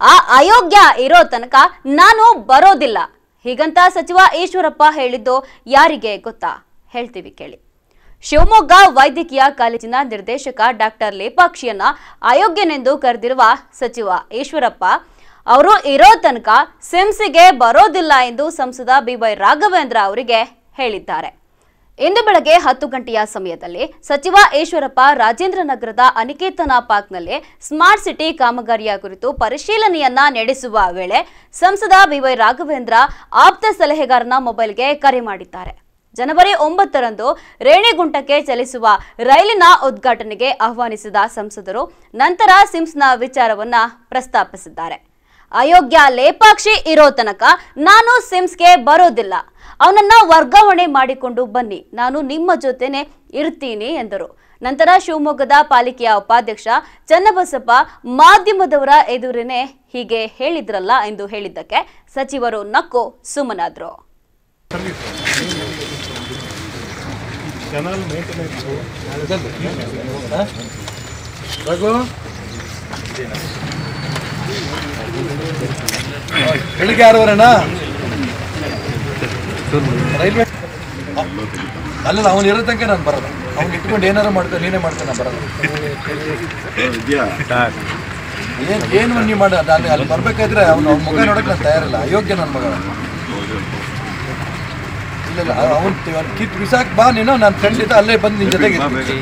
ಆ ಅಯೋಗ್ಯ ಇರೋ ತನಕ ನಾನು ಬರೋದಿಲ್ಲ ಹೀಗಂತ ಸಚಿವ ಈಶ್ವರಪ್ಪ ಹೇಳಿದ್ದು ಯಾರಿಗೆ ಗೊತ್ತಾ ಹೇಳ್ತೀವಿ ಕೇಳಿ ಶಿವಮೊಗ್ಗ ವೈದ್ಯಕೀಯ ಕಾಲೇಜಿನ ನಿರ್ದೇಶಕ ಡಾಕ್ಟರ್ ಲೇಪಾಕ್ಷಿಯನ್ನ ಅಯೋಗ್ಯನೆಂದು ಕರೆದಿರುವ ಸಚಿವ ಈಶ್ವರಪ್ಪ ಅವರು ಇರೋ ತನಕ ಸಿಮ್ಸಿಗೆ ಬರೋದಿಲ್ಲ ಎಂದು ಸಂಸದ ಬಿವೈ ರಾಘವೇಂದ್ರ ಅವರಿಗೆ ಹೇಳಿದ್ದಾರೆ ಇಂದು ಬೆಳಗ್ಗೆ ಹತ್ತು ಗಂಟೆಯ ಸಮಯದಲ್ಲಿ ಸಚಿವ ಈಶ್ವರಪ್ಪ ರಾಜೇಂದ್ರ ನಗರದ ಅನಿಕೇತನ ಪಾರ್ಕ್ನಲ್ಲಿ ಸ್ಮಾರ್ಟ್ ಸಿಟಿ ಕಾಮಗಾರಿಯ ಕುರಿತು ಪರಿಶೀಲನೆಯನ್ನ ನಡೆಸುವ ವೇಳೆ ಸಂಸದ ಬಿವೈ ರಾಘವೇಂದ್ರ ಆಪ್ತ ಸಲಹೆಗಾರನ ಮೊಬೈಲ್ಗೆ ಕರೆ ಮಾಡಿದ್ದಾರೆ ಜನವರಿ ಒಂಬತ್ತರಂದು ರೇಣಿಗುಂಟಕ್ಕೆ ಚಲಿಸುವ ರೈಲಿನ ಉದ್ಘಾಟನೆಗೆ ಆಹ್ವಾನಿಸಿದ ಸಂಸದರು ನಂತರ ಸಿಮ್ಸ್ನ ವಿಚಾರವನ್ನ ಪ್ರಸ್ತಾಪಿಸಿದ್ದಾರೆ ಅಯೋಗ್ಯ ಲೇಪಾಕ್ಷಿ ಇರೋ ತನಕ ನಾನು ಸಿಮ್ಸ್ಗೆ ಬರೋದಿಲ್ಲ ಅವನನ್ನ ವರ್ಗಾವಣೆ ಮಾಡಿಕೊಂಡು ಬನ್ನಿ ನಾನು ನಿಮ್ಮ ಜೊತೆನೆ ಇರ್ತೀನಿ ಎಂದರು ನಂತರ ಶಿವಮೊಗ್ಗದ ಪಾಲಿಕೆಯ ಉಪಾಧ್ಯಕ್ಷ ಚನ್ನಬಸಪ್ಪ ಮಾಧ್ಯಮದವರ ಎದುರೇನೆ ಹೀಗೆ ಹೇಳಿದ್ರಲ್ಲ ಎಂದು ಹೇಳಿದ್ದಕ್ಕೆ ಸಚಿವರು ನಕ್ಕು ಸುಮ್ಮನಾದ್ರು ಕೆನಲ್ ಮೇಂಟೆನೆನ್ಸ್ ರಘು ಬೆಳಿಗ್ಗೆ ಆರೂವರೆನಾ ರೈಲ್ವೆ ಅಲ್ಲಲ್ಲ ಅವನು ಇರೋ ತನಕ ನಾನು ಬರಲ್ಲ ಅವ್ನು ಇಟ್ಕೊಂಡು ಏನಾರು ಮಾಡ್ತಾನೆ ನೀನೇ ಮಾಡ್ತಾನೆ ನಾನು ಬರಲ್ಲ ಏನು ಏನು ನೀವು ಮಾಡ ನಾನು ಅಲ್ಲಿ ಬರ್ಬೇಕಾದ್ರೆ ಅವ್ನು ಅವ್ನ ಮುಖ ನೋಡಕ್ಕೆ ನಾನು ತಯಾರಿಲ್ಲ ಅಯೋಗ್ಯ ನನ್ನ ಮಗ ಇಲ್ಲ ಇಲ್ಲ ಅವ್ನು ಕಿತ್ ಬಿಸಾಕ್ ಬಾ ನೀನು ನಾನು ಖಂಡಿತ ಅಲ್ಲೇ ಬಂದು ನಿನ್ನ ಜೊತೆಗೆ ಇರ್ತೀನಿ.